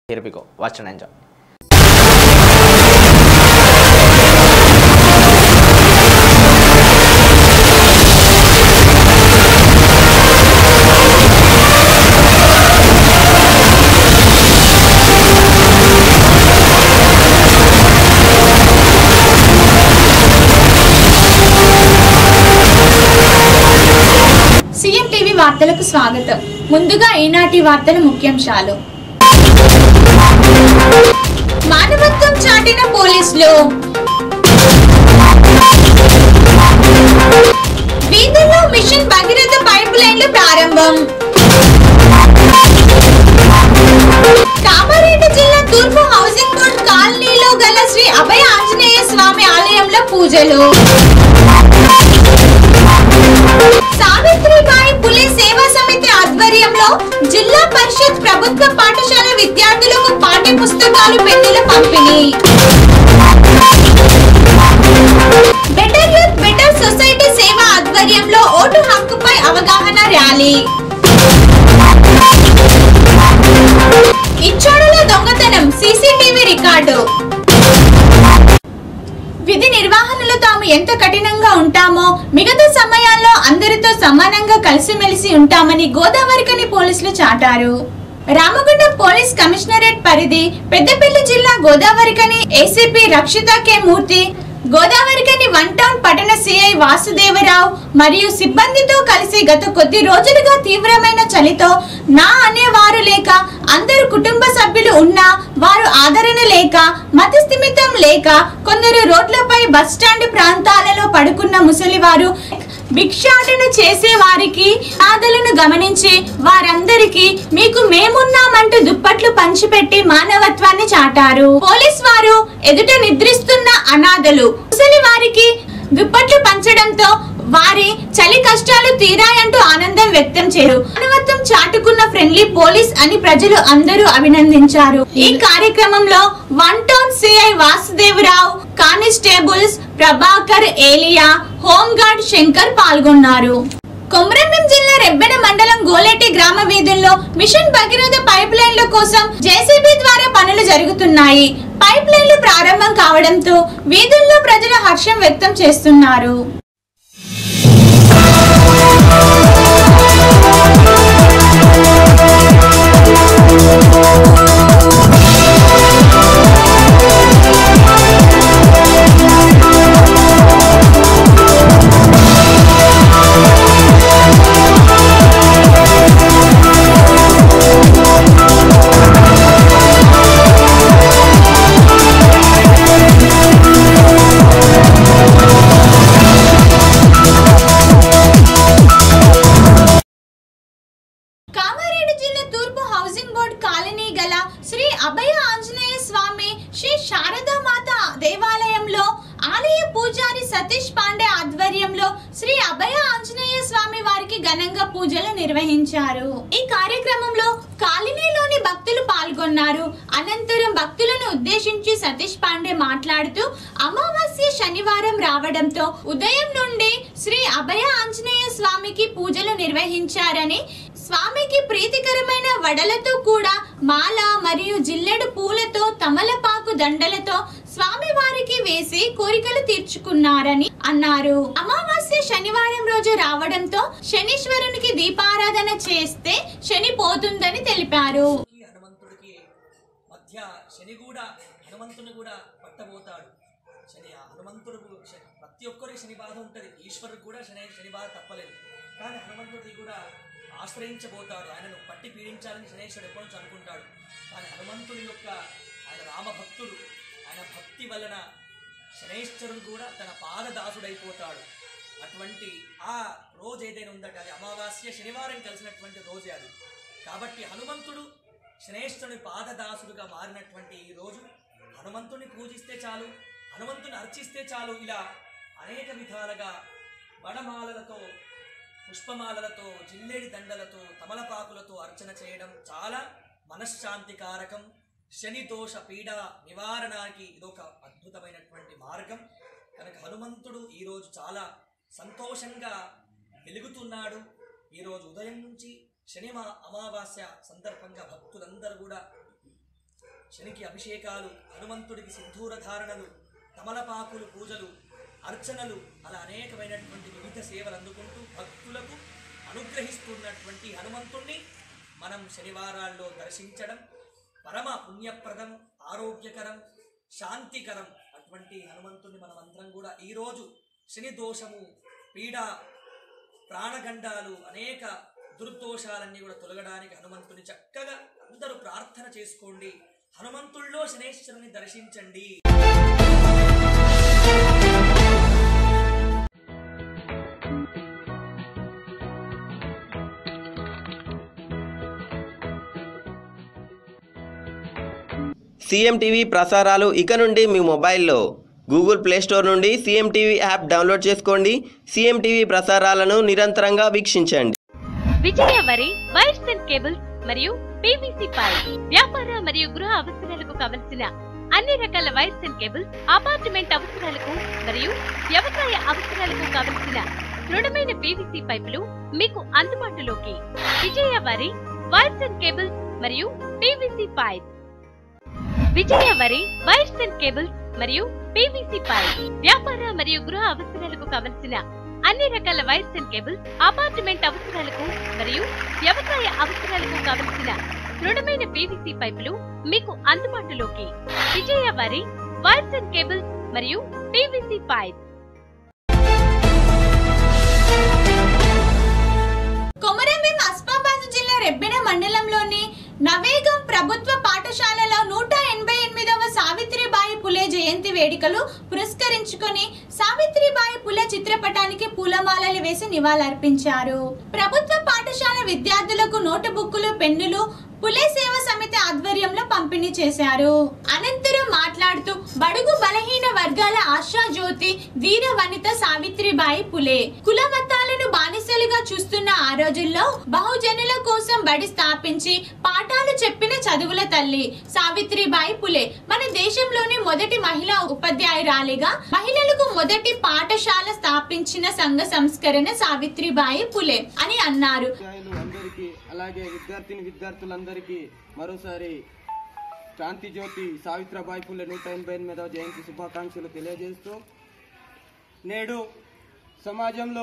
here we go watch and enjoy CM TV వార్తలకు స్వాగతం ముందుగా ఈనాటి వార్తల ముఖ్యాంశాలు మానవత్వం చాటిన పోలీసులు వీధుల్లో మిషన్ భగీరథ పైప్ లైన్లు ప్రారంభం కామారెడ్డి జిల్లా తూర్పు హౌసింగ్ బోర్డ్ కాలనీలో గల శ్రీ అభయ ఆంజనేయ స్వామి ఆలయంలో పూజలు సావిత్రిబాయి పులే సేవా సమితి ఆధ్వర్యంలో జిల్లా పరిషత్ ప్రభుత్వ పాఠశాల విద్యార్థులకు పాఠ్య పుస్తకాలు పెన్నుల పంపిణీ బెటర్ యూత్ బెటర్ సొసైటీ సేవ ఆధ్వర్యంలో ఓటు హక్కుపై అవగాహన ర్యాలీ ఇచ్చోడలో దొంగతనం సీసీటీవీ రికార్డు విధి నిర్వహణలో తాము ఎంత కఠినంగా ఉంటామో మిగతా సమయాల్లో అందరితో సమానంగా కలిసిమెలిసి ఉంటామని గోదావరికని పోలీసులు చాటారు రామగుండం పోలీస్ కమిషనరేట్ పరిధి పెద్దపల్లి జిల్లా Godavarikhani ACP Rakshitha K Murthy Godavarikhani one town పట్టణ సిఐ వాసుదేవరావు మరియు సిబ్బందితో కలిసి గత కొద్ది రోజులుగా తీవ్రమైన చలితో నా అనేవారు లేక అందరు కుటుంబ సభ్యులు ఉన్నా వారు ఆదరణ లేక మతస్థిమితం లేక కొందరు రోడ్లపై బస్ స్టాండ్ ప్రాంతాలలో పడుకున్న ముసలివారు భిక్షాటన చేసే వారికి ఆదలను గమనించి వారందరికీ మీకు మేమున్నామంటూ దుప్పట్లు పంచిపెట్టి మానవత్వాన్ని చాటారు పోలీస్ వారు ఎదుట నిద్రిస్తున్న అనాథలు ముసలి వారికి దుప్పట్లు పంచడంతో వారి చలి కష్టాలు తీరాయంటూ ఆనందం వ్యక్తం చేయరు మానవత్వం చాటుకున్న ఫ్రెండ్లీ పోలీస్ అని ప్రజలు అందరూ అభినందించారు ఈ కార్యక్రమంలో one town CI Vasudevarao constables Prabhakar Elia home guard Shankar పాల్గొన్నారు కొమరంభీం జిల్లా రెబ్బెన మండలం గోలేటి గ్రామ వీధుల్లో మిషన్ భగీరథ పైప్ లైన్ల కోసం జేసీబీ ద్వారా పనులు జరుగుతున్నాయి పైప్ లైన్లు ప్రారంభం కావడంతో వీధుల్లో ప్రజలు హర్షం వ్యక్తం చేస్తున్నారు కామారెడ్డి జిల్లా తూర్పు హౌసింగ్ బోర్డ్ కాలనీ గల శ్రీ అభయ ఆంజనేయ స్వామి శ్రీ శారదామాత దేవాలయంలో ఆలయ పూజారి సతీష్ పాండే ఆధ్వర్యంలో శ్రీ అభయ ఆంజనేయ స్వామి వారికి ఘనంగా పూజలు నిర్వహించారు ఈ కార్యక్రమంలో కాలనీలోని భక్తులు పాల్గొన్నారు అనంతరం భక్తులను ఉద్దేశించి సతీష్ పాండే మాట్లాడుతూ అమావాస్య శనివారం రావడంతో ఉదయం నుండి శ్రీ అభయ ఆంజనేయ స్వామికి పూజలు నిర్వహించారని స్వామికి ప్రీతికరమైన వడలతో కూడా మాల మరియు జిల్లెడు పూలతో తమలపాకు దండలతో స్వామి వారికి వేసి కోరికలు తీర్చుకున్నారని అన్నారు అమావాస్య శనివారం రోజు రావడంతో శనీశ్వరునికి దీపారాధన చేస్తే శని పోతుందని తెలిపారు ఈ హనుమంతుడికి మధ్య శని కూడా హనుమంతుని కూడా పట్టబోతాడు శని ఆ హనుమంతుడు శ- ప్రతి ఒక్కరికి శని బాధ ఉంటుంది ఈశ్వరుడికి కూడా శని శని బాధ తప్పలేదు కానీ హనుమంతుడికి కూడా ఆశ్రయించబోతాడు ఆయనను పట్టి పీడించాలని శనేశ్వరుడు ఎప్పటి నుంచి అనుకుంటాడు కానీ హనుమంతుడి యొక్క ఆయన రామభక్తుడు ఆయన భక్తి వలన శనేశ్వరుడు కూడా తన పాదదాసుడైపోతాడు అటువంటి ఆ రోజు ఏదైనా ఉందట అది అమావాస్య శనివారం కలిసినటువంటి రోజే అది కాబట్టి హనుమంతుడు శనేశ్వరుని పాదదాసుడుగా మారినటువంటి ఈ రోజు హనుమంతుని పూజిస్తే చాలు హనుమంతుని అర్చిస్తే చాలు ఇలా అనేక విధాలుగా వడమాలలతో పుష్పమాలలతో జిల్లేడి దండలతో తమలపాకులతో అర్చన చేయడం చాలా మనశ్శాంతికారకం శని దోష పీడ నివారణకి ఇదొక అద్భుతమైనటువంటి మార్గం కనుక హనుమంతుడు ఈరోజు చాలా సంతోషంగా వెలుగుతున్నాడు ఈరోజు ఉదయం నుంచి శని మా- అమావాస్య సందర్భంగా భక్తులందరూ కూడా శనికి అభిషేకాలు హనుమంతుడికి సింధూర ధారణలు తమలపాకులు పూజలు అర్చనలు అలా అనేకమైనటువంటి వివిధ సేవలు అందుకుంటూ భక్తులకు అనుగ్రహిస్తున్నటువంటి హనుమంతుణ్ణి మనం శనివారాల్లో దర్శించడం పరమ పుణ్యప్రదం ఆరోగ్యకరం శాంతికరం అటువంటి హనుమంతుణ్ణి మనం అందరం కూడా ఈరోజు శని దోషము పీడ ప్రాణగండాలు అనేక దుర్దోషాలన్నీ కూడా తొలగడానికి హనుమంతుని చక్కగా అందరూ ప్రార్థన చేసుకోండి హనుమంతుల్లో శనేశ్వరుని దర్శించండి సీఎం టీవీ ప్రసారాలు ఇక నుండి మీ మొబైల్లో గూగుల్ ప్లే స్టోర్ నుండి సీఎం టీవీ యాప్ డౌన్లోడ్ చేసుకోండి సీఎం టీవీ ప్రసారాలను నిరంతరంగా వీక్షించండి విజయ వరి వైర్స్ అండ్ కేబుల్స్ మరియు పీవీసీ పైప్ వ్యాపార మరియు గృహ అవసరాలకు కావలసిన అన్ని రకాల వైర్స్ అండ్ కేబుల్స్ అపార్ట్మెంట్ అవసరాలకు మరియు వ్యవసాయ అవసరాలకు కావలసిన దృఢమైన పీవీసీ పైపులు మీకు అందుబాటులోకి విజయ వరి వైర్స్ అండ్ కేబుల్స్ మరియు పీవీసీ పైప్ విజయ వరి వైర్స్ అండ్ కేబుల్స్ మరియు పీవీసీ పైప్ వ్యాపార మరియు గృహ అవసరాలకు కావలసిన అన్ని రకాల వైర్స్ అండ్ కేబుల్స్ అపార్ట్మెంట్ అవసరాలకు మరియు వ్యవసాయ అవసరాలకు కావలసిన దృఢమైన పీవీసీ పైపులు మీకు అందుబాటులోకి విజయ వారి వైర్స్ అండ్ కేబుల్స్ మరియు పీవీసీ పైప్ కొమరంభీం అస్మాబాద్ జిల్లా రెబ్బెన మండలంలోని నవేగం ప్రభుత్వ పాఠశాలలో నూట ఎనభై ఎనిమిదవ సావిత్రిబాయి పులే జయంతి వేడుకలు పురస్కరించుకొని సావిత్రిబాయి పులే చిత్రపటానికి పూలమాలలు వేసి నివాళులర్పించారు ప్రభుత్వ పాఠశాల విద్యార్థులకు నోటు బుక్కులు పెన్నులు పులే సేవ సమితి ఆధ్వర్యంలో పంపిణీ చేశారు అనంతరం మాట్లాడుతూ బడుగు బలహీన వర్గాల ఆశా జ్యోతి వీర వనిత సావిత్రిబాయి పులే కుల మతాలను బానిసలుగా చూస్తున్న ఆ రోజుల్లో బహుజనుల కోసం బడి స్థాపించి పాఠాలు చెప్పిన చదువుల తల్లి సావిత్రిబాయి పులే మన దేశంలోని మొదటి మహిళా ఉపాధ్యాయురాలిగా మహిళలకు మొదటి పాఠశాల స్థాపించిన సంఘ సంస్కరణ సావిత్రిబాయి పులే అని అన్నారు ఉపాధ్యాయులు అందరికీ అలాగే విద్యార్థిని విద్యార్థులందరికీ మరోసారి క్రాంతి జ్యోతి సావిత్రబాయి పుల్లె నూట ఎనభై ఎనిమిదవ జయంతి శుభాకాంక్షలు తెలియజేస్తూ నేడు సమాజంలో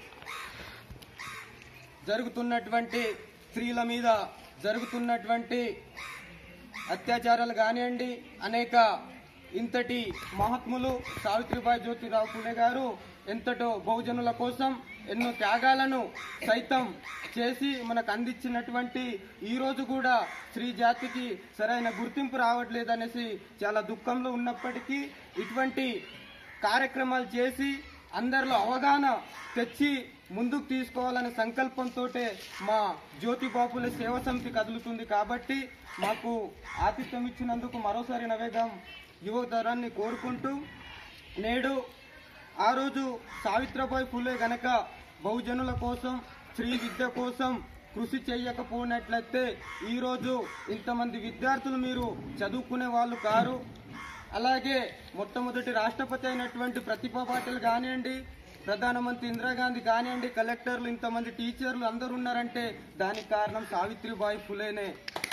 జరుగుతున్నటువంటి స్త్రీల మీద జరుగుతున్నటువంటి అత్యాచారాలు కానివ్వండి అనేక ఇంతటి మహాత్ములు సావిత్రిబాయి జ్యోతిరావు పులే గారు ఎంతటో బహుజనుల కోసం ఎన్నో త్యాగాలను సైతం చేసి మనకు అందించినటువంటి ఈ రోజు కూడా స్త్రీ జాతికి సరైన గుర్తింపు రావట్లేదనేసి చాలా దుఃఖంలో ఉన్నప్పటికీ ఇటువంటి కార్యక్రమాలు చేసి అందరిలో అవగాహన తెచ్చి ముందుకు తీసుకోవాలనే సంకల్పంతో మా జ్యోతి బాపుల సేవా సమితి కదులుతుంది కాబట్టి మాకు ఆతిథ్యం ఇచ్చినందుకు మరోసారి నవేగం యువ తరాన్ని కోరుకుంటూ నేడు ఆ రోజు సావిత్రిబాయి ఫులే గనక బహుజనుల కోసం స్త్రీ విద్య కోసం కృషి చేయకపోయినట్లయితే ఈరోజు ఇంతమంది విద్యార్థులు మీరు చదువుకునే వాళ్ళు కారు అలాగే మొట్టమొదటి రాష్ట్రపతి అయినటువంటి ప్రతిభా పాటిల్ కానివ్వండి ప్రధానమంత్రి ఇందిరాగాంధీ కానివ్వండి కలెక్టర్లు ఇంతమంది టీచర్లు అందరు ఉన్నారంటే దానికి కారణం సావిత్రిబాయి ఫులేనే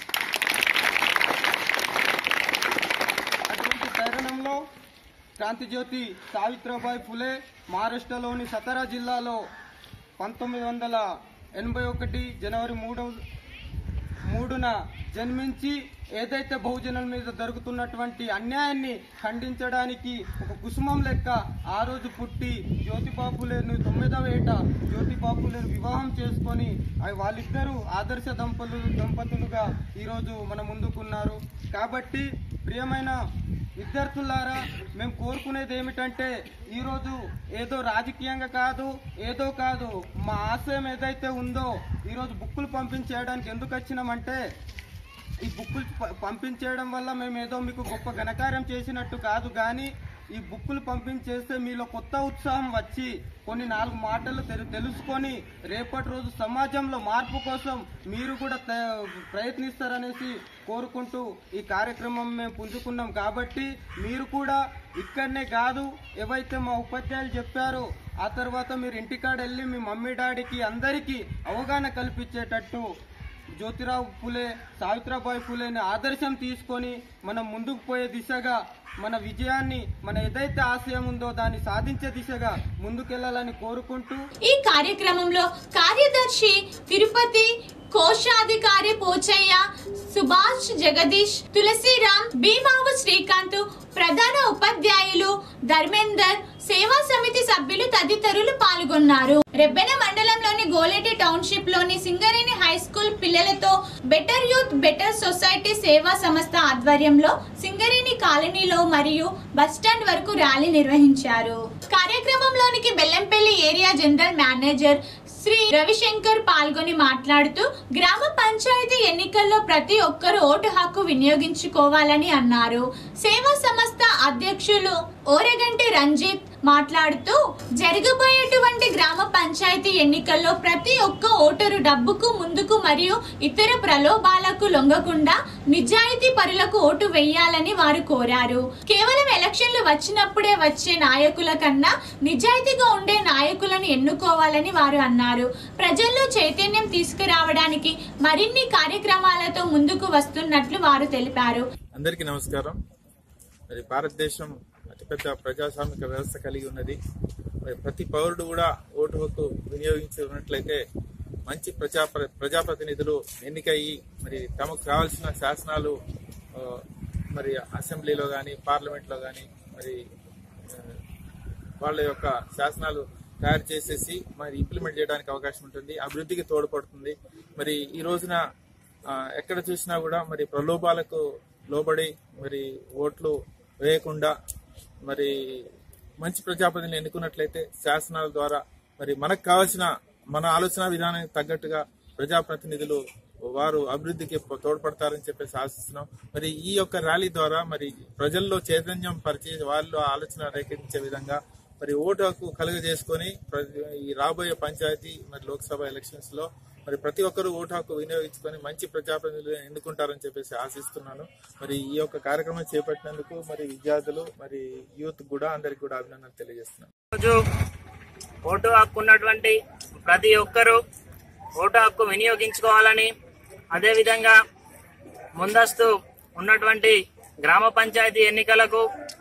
అటువంటి తరుణంలో క్రాంతిజ్యోతి సావిత్రిబాయి ఫులే మహారాష్ట్రలోని సతారా జిల్లాలో పంతొమ్మిది వందల ఎనభై ఒకటి జనవరి మూడవ మూడున జన్మించి ఏదైతే బహుజనుల మీద జరుగుతున్నటువంటి అన్యాయాన్ని ఖండించడానికి ఒక కుసుమం లెక్క ఆ రోజు పుట్టి జ్యోతిబాపులేను తొమ్మిదవ ఏట జ్యోతిబాపులేను వివాహం చేసుకొని అవి వాళ్ళిద్దరూ ఆదర్శ దంపతులు దంపతులుగా ఈరోజు మన ముందుకున్నారు కాబట్టి ప్రియమైన విద్యార్థులారా మేము కోరుకునేది ఏమిటంటే ఈరోజు ఏదో రాజకీయంగా కాదు ఏదో కాదు మా ఆశయం ఏదైతే ఉందో ఈరోజు బుక్కులు పంపించేయడానికి ఎందుకు వచ్చినామంటే ఈ బుక్కులు ప- పంపించేయడం వల్ల మేము ఏదో మీకు గొప్ప ఘనకార్యం చేసినట్టు కాదు కానీ ఈ బుక్కులు పంపించేస్తే మీలో కొత్త ఉత్సాహం వచ్చి కొన్ని నాలుగు మాటలు తెలు- తెలుసుకొని రేపటి రోజు సమాజంలో మార్పు కోసం మీరు కూడా త- ప్రయత్నిస్తారనేసి కోరుకుంటూ ఈ కార్యక్రమం మేము పుంజుకున్నాం కాబట్టి మీరు కూడా ఇక్కడనే కాదు ఏవైతే మా ఉపాధ్యాయులు చెప్పారో ఆ తర్వాత మీరు ఇంటికాడ వెళ్ళి మీ మమ్మీ డాడీకి అందరికీ అవగాహన కల్పించేటట్టు జ్యోతిరావు ఫులే సావిత్రాబాయి ఫులేని ఆదర్శం తీసుకొని మనం ముందుకు పోయే దిశగా మన విజయాన్ని మన ఏదైతే ఆశయం ఉందో దాన్ని సాధించే దిశగా ముందుకెళ్లాలని కోరుకుంటూ ఈ కార్యక్రమంలో కార్యదర్శి తిరుపతి కోశాధికారి పోచయ్య సుభాష్ జగదీష్ తులసిరామ్ భీమావు శ్రీకాంత్ ప్రధాన ఉపాధ్యాయులు ధర్మేందర్ సేవా సమితి సభ్యులు తదితరులు పాల్గొన్నారు రెబ్బెన మండలంలోని గోలేటి టౌన్షిప్ లోని సింగరేణి హై స్కూల్ పిల్లలతో బెటర్ యూత్ బెటర్ సొసైటీ సేవా సంస్థ ఆధ్వర్యంలో సింగరేణి కాలనీలో మరియు బస్టాండ్ వరకు ర్యాలీ నిర్వహించారు కార్యక్రమంలోనికి Bellampalli area general manager Shri Ravishankar పాల్గొని మాట్లాడుతూ గ్రామ పంచాయతీ ఎన్నికల్లో ప్రతి ఒక్కరూ ఓటు హక్కు వినియోగించుకోవాలని అన్నారు సేవా సంస్థ అధ్యక్షులు ఓరెగంటి రంజిత్ మాట్లాడుతూ జరగబోయేటువంటి గ్రామ పంచాయతీ ఎన్నికల్లో ప్రతి ఒక్క ఓటరు డబ్బుకు ముందుకు మరియు ఇతర ప్రలోభాలకు లొంగకుండా నిజాయితీ పరులకు ఓటు వేయాలని వారు కోరారు కేవలం ఎలక్షన్లు వచ్చినప్పుడే వచ్చే నాయకుల కన్నా నిజాయితీగా ఉండే నాయకులను ఎన్నుకోవాలని వారు అన్నారు ప్రజల్లో చైతన్యం తీసుకురావడానికి మరిన్ని కార్యక్రమాలతో ముందుకు వస్తున్నట్లు వారు తెలిపారు అందరికీ నమస్కారం మరి భారతదేశం అతిపెద్ద ప్రజాస్వామిక వ్యవస్థ కలిగి ఉన్నది మరి ప్రతి పౌరుడు కూడా ఓటు హక్కు వినియోగించుకున్నట్లయితే మంచి ప్రజా ప్రజాప్రతినిధులు ఎన్నికయ్యి మరి తమకు కావాల్సిన శాసనాలు ఆ, మరి అసెంబ్లీలో కానీ పార్లమెంట్లో కానీ మరి ఆ, వాళ్ళ యొక్క శాసనాలు తయారు చేసేసి మరి ఇంప్లిమెంట్ చేయడానికి అవకాశం ఉంటుంది అభివృద్ధికి తోడ్పడుతుంది మరి ఈ రోజున ఆ, ఎక్కడ చూసినా కూడా మరి ప్రలోభాలకు లోబడి మరి ఓట్లు వేయకుండా మరి మంచి ప్రజాప్రతినిధిని ఎన్నుకున్నట్లయితే శాసనాల ద్వారా మరి మనకు కావాల్సిన మన ఆలోచన విధానానికి తగ్గట్టుగా ప్రజాప్రతినిధులు వారు అభివృద్ధికి తోడ్పడతారని చెప్పేసి ఆశిస్తున్నాం మరి ఈ యొక్క ర్యాలీ ద్వారా మరి ప్రజల్లో చైతన్యం పరిచే వాళ్ళు ఆలోచన రేకెత్తించే విధంగా మరి ఓటు హక్కు కలుగజేసుకొని ప్ర- ఈ రాబోయే పంచాయతీ మరి లోక్సభ ఎలక్షన్స్ లో మరి ప్రతి ఒక్కరూ ఓటు హక్కు వినియోగించుకొని మంచి ప్రజాప్రతినిధులను ఎన్నుకుంటారని చెప్పేసి ఆశిస్తున్నాను మరి ఈ యొక్క కార్యక్రమం చేపట్టినందుకు మరి విద్యార్థులు మరి యూత్ కూడా అందరికి కూడా అభినందనలు తెలియజేస్తున్నాను రోజు ఓటు హక్కు ఉన్నటువంటి ప్రతి ఒక్కరూ ఓటు హక్కు వినియోగించుకోవాలని అదేవిధంగా ముందస్తు ఉన్నటువంటి గ్రామ పంచాయతీ ఎన్నికలకు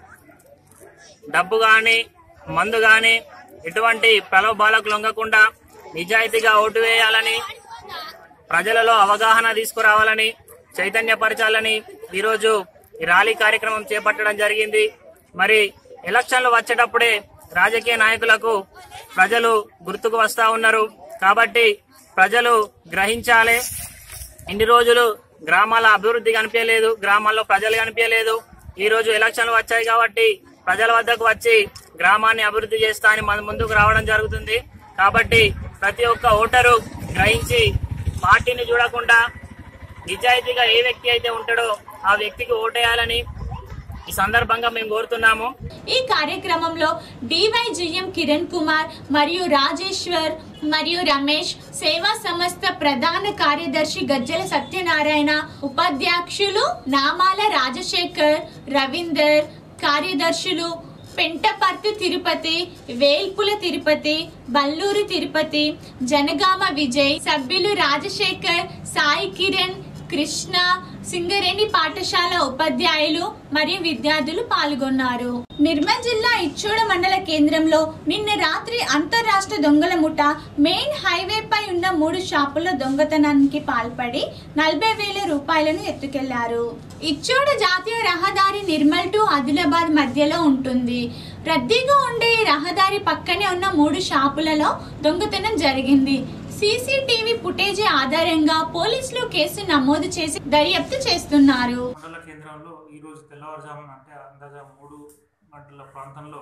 డబ్బు కానీ మందు కానీ ఎటువంటి ప్రలోభాలకు లొంగకుండా నిజాయితీగా ఓటు వేయాలని ప్రజలలో అవగాహన తీసుకురావాలని చైతన్యపరచాలని ఈరోజు ఈ ర్యాలీ కార్యక్రమం చేపట్టడం జరిగింది మరి ఎలక్షన్లు వచ్చేటప్పుడే రాజకీయ నాయకులకు ప్రజలు గుర్తుకు వస్తా ఉన్నారు కాబట్టి ప్రజలు గ్రహించాలి ఇన్ని రోజులు గ్రామాల అభివృద్ధి కనిపించలేదు గ్రామాల్లో ప్రజలు కనిపించలేదు ఈ రోజు ఎలక్షన్లు వచ్చాయి కాబట్టి ప్రజల వద్దకు వచ్చి గ్రామాన్ని అభివృద్ధి చేస్తా అని మన ముందుకు రావడం జరుగుతుంది కాబట్టి ప్రతి ఒక్క ఓటరు గ్రహించి పార్టీని చూడకుండా నిజాయితీగా ఏ వ్యక్తి అయితే ఉంటాడో ఆ వ్యక్తికి ఓటేయాలని ఈ సందర్భంగా మేము కోరుతున్నాము ఈ కార్యక్రమంలో డివైజిఎం కిరణ్ కుమార్ మరియు రాజేశ్వర్ మరియు రమేష్ సేవా సంస్థ ప్రధాన కార్యదర్శి గజ్జల సత్యనారాయణ ఉపాధ్యక్షులు నామాల రాజశేఖర్ రవీందర్ కార్యదర్శులు పెంటపర్తి తిరుపతి వేల్పుల తిరుపతి బల్లూరు తిరుపతి జనగామ విజయ్ సభ్యులు రాజశేఖర్ సాయి కిరణ్ కృష్ణ సింగరేణి పాఠశాల ఉపాధ్యాయులు మరియు విద్యార్థులు పాల్గొన్నారు నిర్మల్ జిల్లా ఇచ్చోడ మండల కేంద్రంలో నిన్న రాత్రి అంతర్రాష్ట్ర దొంగల ముఠ మెయిన్ హైవేపై ఉన్న మూడు షాపుల్లో దొంగతనానికి పాల్పడి నలభై వేల రూపాయలను ఎత్తుకెళ్లారు ఇచ్చోడ జాతీయ రహదారి నిర్మల్ టు ఆదిలాబాద్ మధ్యలో ఉంటుంది రద్దీగా ఉండే ఈ రహదారి పక్కనే ఉన్న మూడు షాపులలో దొంగతనం జరిగింది సీసీటీవీ ఫుటేజీ ఆధారంగా పోలీసులు కేసు నమోదు చేసి దర్యాప్తు చేస్తున్నారు మండల కేంద్రంలో ఈరోజు తెల్లవారుజామున అంటే అందాజ మూడు గంటల ప్రాంతంలో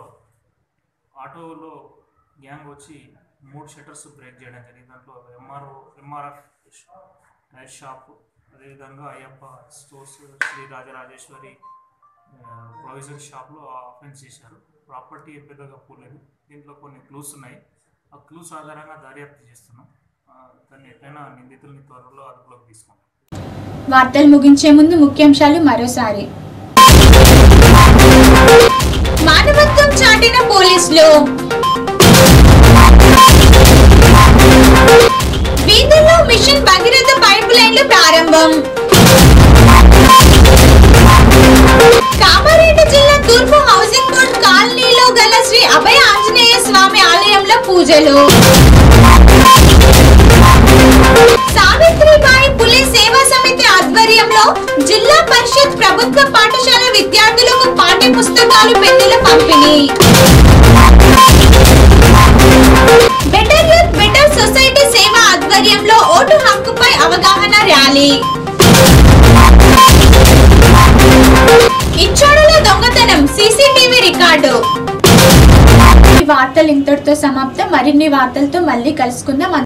ఆటోలో గ్యాంగ్ వచ్చి మూడు షట్టర్స్ బ్రేక్ చేయడం జరిగింది దాంట్లో ఎంఆర్ఓ ఎంఆర్ఎఫ్ నైట్ షాప్ అదేవిధంగా అయ్యప్ప స్టోర్స్ శ్రీ రాజరాజేశ్వరి ప్రొవిజన్ షాప్లో ఆఫెన్స్ చేశారు ప్రాపర్టీ పెద్దగా పోలేదు దీంట్లో కొన్ని క్లూస్ ఉన్నాయి ఆ క్లూస్ ఆధారంగా దర్యాప్తు చేస్తున్నాం ఆ, దాన్ని ఎట్లయినా నిందితుల్ని త్వరలో అదుపులోకి తీసుకుంటాం వార్తలు ముగించే ముందు ముఖ్యాంశాలు మరోసారి మానవత్వం చాటిన పోలీసులు వీధుల్లో మిషన్ భగీరథ పైప్ నాలుగు లైన్లు ప్రారంభం కామారెడ్డి జిల్లా తూర్పు హౌసింగ్ బోర్డ్ కాలనీలో గల శ్రీ అభయ ఆంజనేయ స్వామి ఆలయంలో పూజలు సావిత్రిబాయి పులే సేవా సమితి ఆధ్వర్యంలో జిల్లా పరిషత్ ప్రభుత్వ పాఠశాల విద్యార్థులకు పాఠ్య పుస్తకాలు పెన్నుల పంపిణీ బెటర్ యూత్ బెటర్ సొసైటీ సేవ ఆధ్వర్యంలో ఓటు హక్కుపై అవగాహన ర్యాలీ ఇచ్చోడలో దొంగతనం సీసీటీవీ రికార్డు ఈ వార్తలు ఇంతటితో సమాప్తం మరిన్ని వార్తలతో మళ్ళీ కలుసుకుందాం